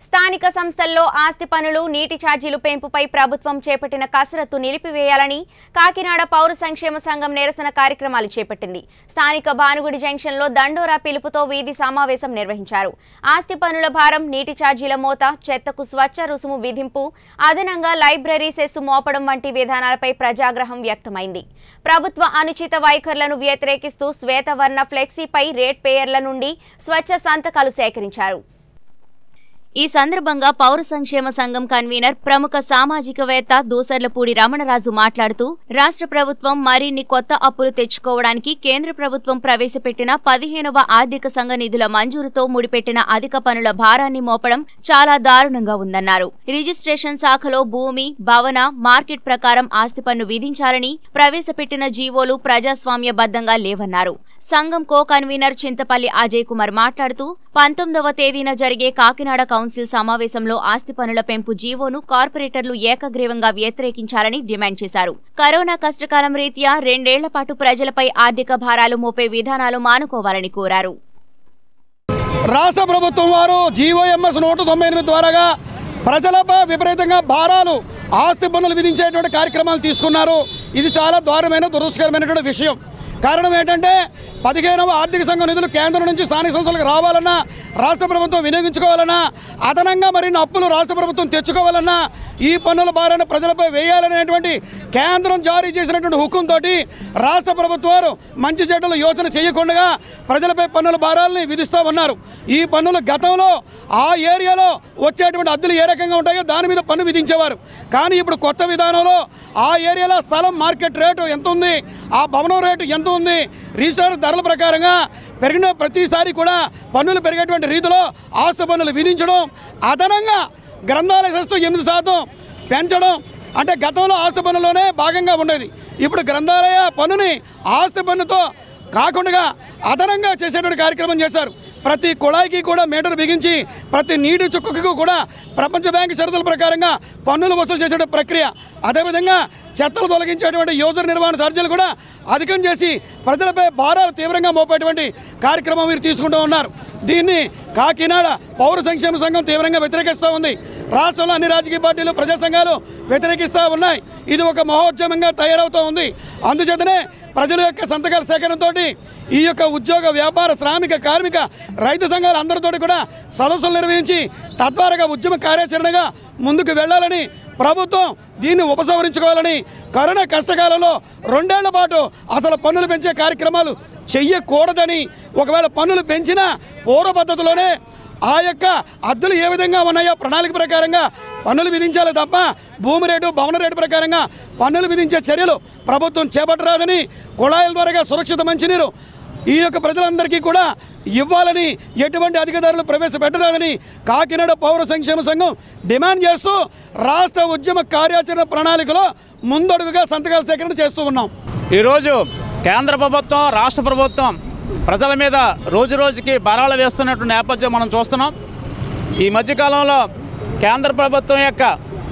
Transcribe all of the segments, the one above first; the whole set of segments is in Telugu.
స్థానిక సంస్థల్లో ఆస్తి పనులు నీటి ఛార్జీలు పెంపుపై ప్రభుత్వం చేపట్టిన కసరత్తు నిలిపివేయాలని కాకినాడ పౌర సంక్షేమ సంఘం నిరసన కార్యక్రమాలు చేపట్టింది స్థానిక భానుగుడి జంక్షన్లో దండోరా పిలుపుతో వీధి సమావేశం నిర్వహించారు ఆస్తి పనుల భారం నీటి ఛార్జీల మోత చెత్తకు స్వచ్ఛ రుసుము విధింపు అదనంగా లైబ్రరీ సెస్సు మోపడం వంటి విధానాలపై ప్రజాగ్రహం వ్యక్తమైంది ప్రభుత్వ అనుచిత వైఖరులను వ్యతిరేకిస్తూ శ్వేతవర్ణ ఫ్లెక్సీపై రేట్ పేయర్ల నుండి స్వచ్ఛ సంతకాలు సేకరించారు ఈ సందర్భంగా పౌర సంక్షేమ సంఘం కన్వీనర్ ప్రముఖ సామాజికవేత్త దూసర్లపూడి రమణరాజు మాట్లాడుతూ రాష్ట్ర ప్రభుత్వం మరిన్ని కొత్త అప్పులు తెచ్చుకోవడానికి కేంద్ర ప్రభుత్వం ప్రవేశపెట్టిన పదిహేనవ ఆర్థిక సంఘ నిధుల మంజూరుతో ముడిపెట్టిన అధిక పనుల భారాన్ని మోపడం చాలా దారుణంగా ఉందన్నారు రిజిస్ట్రేషన్ శాఖలో భూమి భవన మార్కెట్ ప్రకారం ఆస్తి పన్ను విధించాలని ప్రవేశపెట్టిన జీవోలు ప్రజాస్వామ్యబద్ధంగా లేవన్నారు సంఘం కో కన్వీనర్ చింతపల్లి అజయ్ కుమార్ మాట్లాడుతూ పంతొమ్మిదవ తేదీన జరిగే కాకినాడ కౌన్సిల్ సమావేశంలో ఆస్తి పనుల పెంపు జీవోను కార్పొరేటర్లు ఏకగ్రీవంగా వ్యతిరేకించాలని డిమాండ్ చేశారు కరోనా కష్టకాలం రీత్యా రెండేళ్ల పాటు ప్రజలపై ఆర్థిక భారాలు మోపే విధానాలు మానుకోవాలని కోరారు రాష్ట్ర ప్రభుత్వం వారు జీవోఎంఎస్ నూట తొంభై ఎనిమిది ద్వారాగా ప్రజలపై విపరీతంగా భారాలు ఆస్తి పన్నులు విధించేటువంటి కార్యక్రమాలు తీసుకున్నారు ఇది చాలా దారుణమైన దురదృష్టకరమైనటువంటి విషయం కారణం ఏంటంటే పదిహేనవ ఆర్థిక సంఘం నిధులు కేంద్రం నుంచి స్థానిక సంస్థలకు రావాలన్నా రాష్ట్ర ప్రభుత్వం వినియోగించుకోవాలన్నా అదనంగా మరిన్ని అప్పులు రాష్ట్ర ప్రభుత్వం తెచ్చుకోవాలన్నా ఈ పన్నుల భారాన్ని ప్రజలపై వేయాలనేటువంటి కేంద్రం జారీ చేసినటువంటి హుకుంతో రాష్ట్ర ప్రభుత్వాలు మంచి చెడ్డలు యోచన చేయకుండా ప్రజలపై పన్నుల భారాలని విధిస్తూ ఉన్నారు ఈ పన్నులు గతంలో ఆ ఏరియాలో వచ్చేటువంటి అద్దెలు ఏ రకంగా ఉంటాయో దాని మీద పన్ను విధించేవారు కానీ ఇప్పుడు కొత్త విధానంలో ఆ ఏరియాలో స్థలం మార్కెట్ రేటు ఎంత ఉంది ఆ భవనం రేటు ఎంత ఉంది రిజిస్టర్ ధరల ప్రకారంగా పెరిగిన ప్రతిసారి కూడా పన్నులు పెరిగేటువంటి రీతిలో ఆస్తి పన్నులు విధించడం అదనంగా గ్రంథాలయ సెస్తూ ఎనిమిది శాతం పెంచడం అంటే గతంలో ఆస్తి పన్నులోనే భాగంగా ఉండేది ఇప్పుడు గ్రంథాలయ పన్నుని ఆస్తి పన్నుతో కాకుండా అదనంగా చేసేటువంటి కార్యక్రమం చేశారు ప్రతి కుళాయికి కూడా మీటర్ బిగించి ప్రతి నీటి చుక్కకు కూడా ప్రపంచ బ్యాంక్ షరతుల ప్రకారంగా పన్నులు వసూలు చేసే ప్రక్రియ అదేవిధంగా చెత్తలు తొలగించేటువంటి యూజర్ నిర్వహణ ఛార్జీలు కూడా అధికం చేసి ప్రజలపై భారాలు తీవ్రంగా మోపేటువంటి కార్యక్రమం మీరు తీసుకుంటూ ఉన్నారు దీన్ని కాకినాడ పౌర సంక్షేమ సంఘం తీవ్రంగా వ్యతిరేకిస్తూ ఉంది రాష్ట్రంలో అన్ని రాజకీయ పార్టీలు ప్రజా సంఘాలు వ్యతిరేకిస్తూ ఉన్నాయి ఇది ఒక మహోద్యమంగా తయారవుతూ ఉంది అందుచేతనే ప్రజల యొక్క సంతకాల సేకరణతో ఈ యొక్క ఉద్యోగ వ్యాపార శ్రామిక కార్మిక రైతు సంఘాల అందరితో కూడా సదస్సులు నిర్వహించి తద్వారాగా ఉద్యమ కార్యాచరణగా ముందుకు వెళ్ళాలని ప్రభుత్వం దీన్ని ఉపసంహరించుకోవాలని కరోనా కష్టకాలంలో రెండేళ్ల పాటు అసలు పన్నులు పెంచే కార్యక్రమాలు చెయ్యకూడదని ఒకవేళ పన్నులు పెంచినా పూర్వ పద్ధతిలోనే ఆ యొక్క అద్దులు ఏ విధంగా ఉన్నాయో ప్రణాళిక ప్రకారంగా పన్నులు విధించాలి తప్ప భూమి రేటు భవన రేటు ప్రకారంగా పన్నులు విధించే చర్యలు ప్రభుత్వం చేపట్టరాదని కుళాయిల ద్వారా సురక్షిత మంచినీరు ఈ యొక్క ప్రజలందరికీ కూడా ఇవ్వాలని ఎటువంటి అధిక ధరలు ప్రవేశపెట్టరాదని కాకినాడ పౌర సంక్షేమ సంఘం డిమాండ్ చేస్తూ రాష్ట్ర ఉద్యమ కార్యాచరణ ప్రణాళికలో ముందడుగుగా సంతకాల సేకరణ చేస్తూ ఉన్నాం ఈరోజు కేంద్ర ప్రభుత్వం రాష్ట్ర ప్రభుత్వం ప్రజల మీద రోజు రోజుకి భారాలు వేస్తున్నట్టు నేపథ్యం మనం చూస్తున్నాం ఈ మధ్యకాలంలో కేంద్ర ప్రభుత్వం యొక్క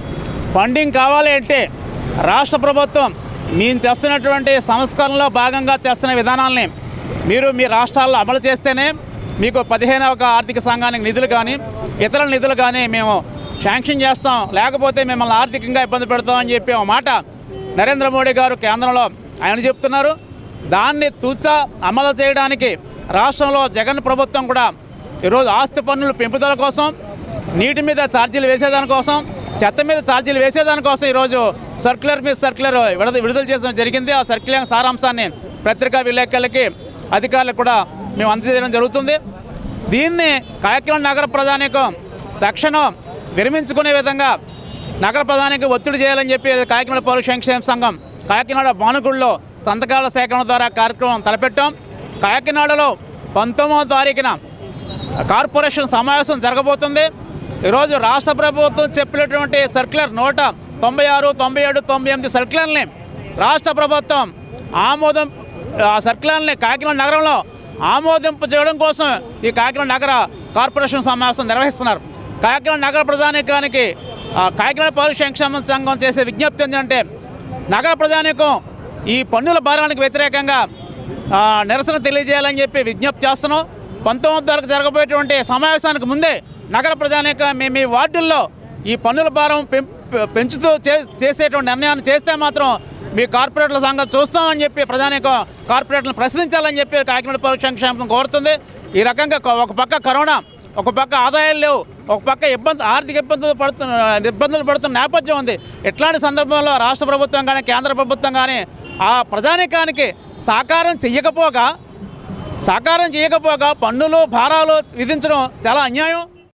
ఫండింగ్ కావాలి అంటే రాష్ట్ర ప్రభుత్వం మేము చేస్తున్నటువంటి సంస్కరణలో భాగంగా చేస్తున్న విధానాలని మీరు మీ రాష్ట్రాల్లో అమలు చేస్తేనే మీకు పదిహేనవ ఆర్థిక సంఘానికి నిధులు కానీ ఇతర నిధులు కానీ మేము శాంక్షన్ చేస్తాం లేకపోతే మిమ్మల్ని ఆర్థికంగా ఇబ్బంది పెడతామని చెప్పి ఒక మాట నరేంద్ర మోడీ గారు కేంద్రంలో ఆయన చెప్తున్నారు దాన్ని తూచా అమలు చేయడానికి రాష్ట్రంలో జగన్ ప్రభుత్వం కూడా ఈరోజు ఆస్తి పన్నుల పెంపుదల కోసం నీటి మీద ఛార్జీలు వేసేదానికోసం చెత్త మీద ఛార్జీలు వేసేదానికోసం ఈరోజు సర్క్యులర్ మీద సర్క్యులర్ విడుదల విడుదల చేసిన జరిగింది ఆ సర్క్యులర్ సారాంశాన్ని పత్రికా విలేకరులకి అధికారులకు కూడా మేము అందజేయడం జరుగుతుంది దీన్ని కాకినాడ నగర ప్రజానికం తక్షణం విరమించుకునే విధంగా నగర ప్రధానికి ఒత్తిడి చేయాలని చెప్పి కాకినాడ పౌర సంక్షేమ సంఘం కాకినాడ బానుగుడిలో సంతకాల సేకరణ ద్వారా కార్యక్రమం తలపెట్టాం కాకినాడలో పంతొమ్మిదవ తారీఖున కార్పొరేషన్ సమావేశం జరగబోతుంది ఈరోజు రాష్ట్ర ప్రభుత్వం చెప్పినటువంటి సర్క్యులర్ నూట తొంభై ఆరు తొంభై ఏడు తొంభై ఎనిమిది సర్క్యులర్ని రాష్ట్ర ప్రభుత్వం ఆమోదం ఆ సర్క్యులర్ని కాకినాడ నగరంలో ఆమోదింపు చేయడం కోసం ఈ కాకినాడ నగర కార్పొరేషన్ సమావేశం నిర్వహిస్తున్నారు కాకినాడ నగర ప్రజానికానికి ఆ, కాకినాడ పౌర సంక్షేమ సంఘం చేసే విజ్ఞప్తి ఏంటంటే నగర ప్రజానికం ఈ పన్నుల భారానికి వ్యతిరేకంగా ఆ, నిరసన తెలియజేయాలని చెప్పి విజ్ఞప్తి చేస్తున్నాం పంతొమ్మిది తారీఖు జరగబోయేటువంటి సమావేశానికి ముందే నగర ప్రజానిక మీ మీ వార్డుల్లో ఈ పన్నుల భారం పెం పెంచుతూ చే చేసేటువంటి నిర్ణయాన్ని చేస్తే మాత్రం మీ కార్పొరేట్ల సంగతి చూస్తామని చెప్పి ప్రజానికం కార్పొరేట్లను ప్రశ్నించాలని చెప్పి కాకినాడ పౌర సంక్షేమం కోరుతుంది ఈ రకంగా కొ- ఒక పక్క కరోనా ఒక పక్క ఆదాయాలు లేవు ఒక పక్క ఇబ్బంది ఆర్థిక ఇబ్బందులు పడుతున్న ఇబ్బందులు పడుతున్న నేపథ్యం ఉంది ఇట్లాంటి సందర్భంలో రాష్ట్ర ప్రభుత్వం కానీ కేంద్ర ప్రభుత్వం కానీ ఆ ప్రజానికానికి సాకారం చెయ్యకపోగా సాకారం చేయకపోగా పన్నులు భారాలు విధించడం చాలా అన్యాయం